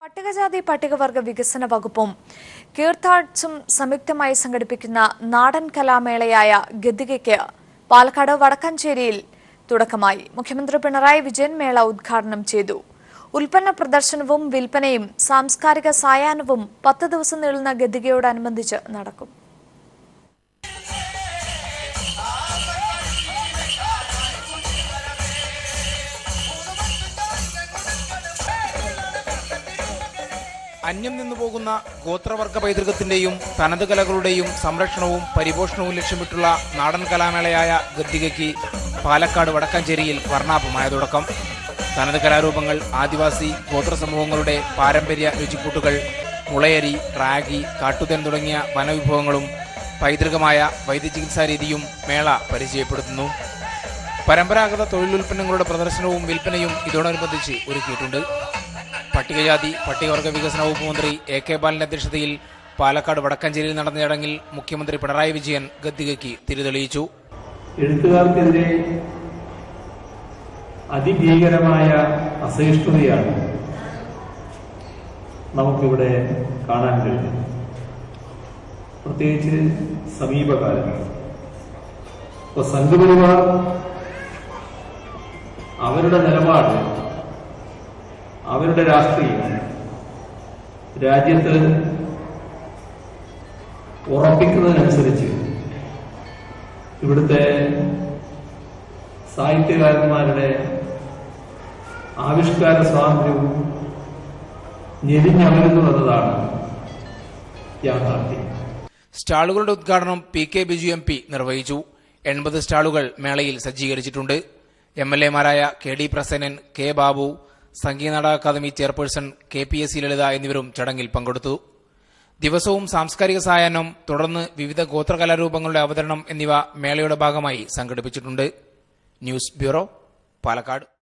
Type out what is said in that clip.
പട്ടികജാതി പട്ടികവർഗ വികസന വകുപ്പും കീർത്ഥാർട്സും സംയുക്തമായി സംഘടിപ്പിക്കുന്ന നാടൻ കലാമേളയായ ഗദ്ദികയ്ക്ക് പാലക്കാട് വടക്കഞ്ചേരിയിൽ തുടക്കമായി മുഖ്യമന്ത്രി പിണറായി വിജയൻ മേള ഉദ്ഘാടനം ചെയ്തു ഉൽപ്പന്ന പ്രദർശനവും വിൽപ്പനയും സാംസ്കാരിക സായാഹ്നവും പത്ത് ദിവസം നീളുന്ന ഗദ്ദികയോടനുബന്ധിച്ച് നടക്കും അന്യം നിന്നു പോകുന്ന ഗോത്രവർഗ പൈതൃകത്തിന്റെയും തനത് കലകളുടെയും സംരക്ഷണവും പരിപോഷണവും ലക്ഷ്യമിട്ടുള്ള നാടൻ കലാമേളയായ ഗദ്ദികയ്ക്ക് പാലക്കാട് വടക്കഞ്ചേരിയിൽ വർണ്ണാഭമായ തുടക്കം തനത് കലാരൂപങ്ങൾ ആദിവാസി ഗോത്ര സമൂഹങ്ങളുടെ പാരമ്പര്യ രുചിക്കൂട്ടുകൾ മുളയരി റാഗി കാട്ടുതേൻ തുടങ്ങിയ വനവിഭവങ്ങളും പൈതൃകമായ വൈദ്യചികിത്സാ രീതിയും മേള പരിചയപ്പെടുത്തുന്നു പരമ്പരാഗത തൊഴിലുൽപ്പന്നങ്ങളുടെ പ്രദർശനവും വിൽപ്പനയും ഇതോടനുബന്ധിച്ച് ഒരുക്കിയിട്ടുണ്ട് പട്ടികജാതി പട്ടികവർഗ വികസന വകുപ്പ് മന്ത്രി എ കെ ബാലന്റെ അധ്യക്ഷതയിൽ പാലക്കാട് വടക്കഞ്ചേരിയിൽ നടന്ന ചടങ്ങിൽ മുഖ്യമന്ത്രി പിണറായി വിജയൻ ഗദ്ദികയ്ക്ക് തിരിതെളിയിച്ചു എഴുത്തുകാർക്കെതിരെ അതിഭീകരമായ അസഹിഷ്ണുതയാണ് നമുക്കിവിടെ കാണാൻ കഴിയും പ്രത്യേകിച്ച് സമീപകാലം ഇപ്പൊ സംഘപരിവാർ അവരുടെ നിലപാട് അവരുടെ രാഷ്ട്രീയം രാജ്യത്ത് ഉറപ്പിക്കുന്നതിനനുസരിച്ച് ഇവിടുത്തെ സാഹിത്യകാരന്മാരുടെ ആവിഷ്കാര സ്വാതന്ത്ര്യവും ഞെരിഞ്ഞമരുന്നു എന്നതാണ് യാഥാർത്ഥ്യം സ്റ്റാളുകളുടെ ഉദ്ഘാടനം P K Biju M P നിർവഹിച്ചു എൺപത് സ്റ്റാളുകൾ മേളയിൽ സജ്ജീകരിച്ചിട്ടുണ്ട് എം എൽ എമാരായ K D Prasannan K Babu Sangeetha Nataka Akademi chairperson K P S C Lalitha എന്നിവരും ചടങ്ങിൽ പങ്കെടുത്തു ദിവസവും സാംസ്കാരിക സായാഹ്നം തുടർന്ന് വിവിധ ഗോത്രകലാരൂപങ്ങളുടെ അവതരണം എന്നിവ മേളയുടെ ഭാഗമായി സംഘടിപ്പിച്ചിട്ടുണ്ട് ന്യൂസ് ബ്യൂറോ പാലക്കാട്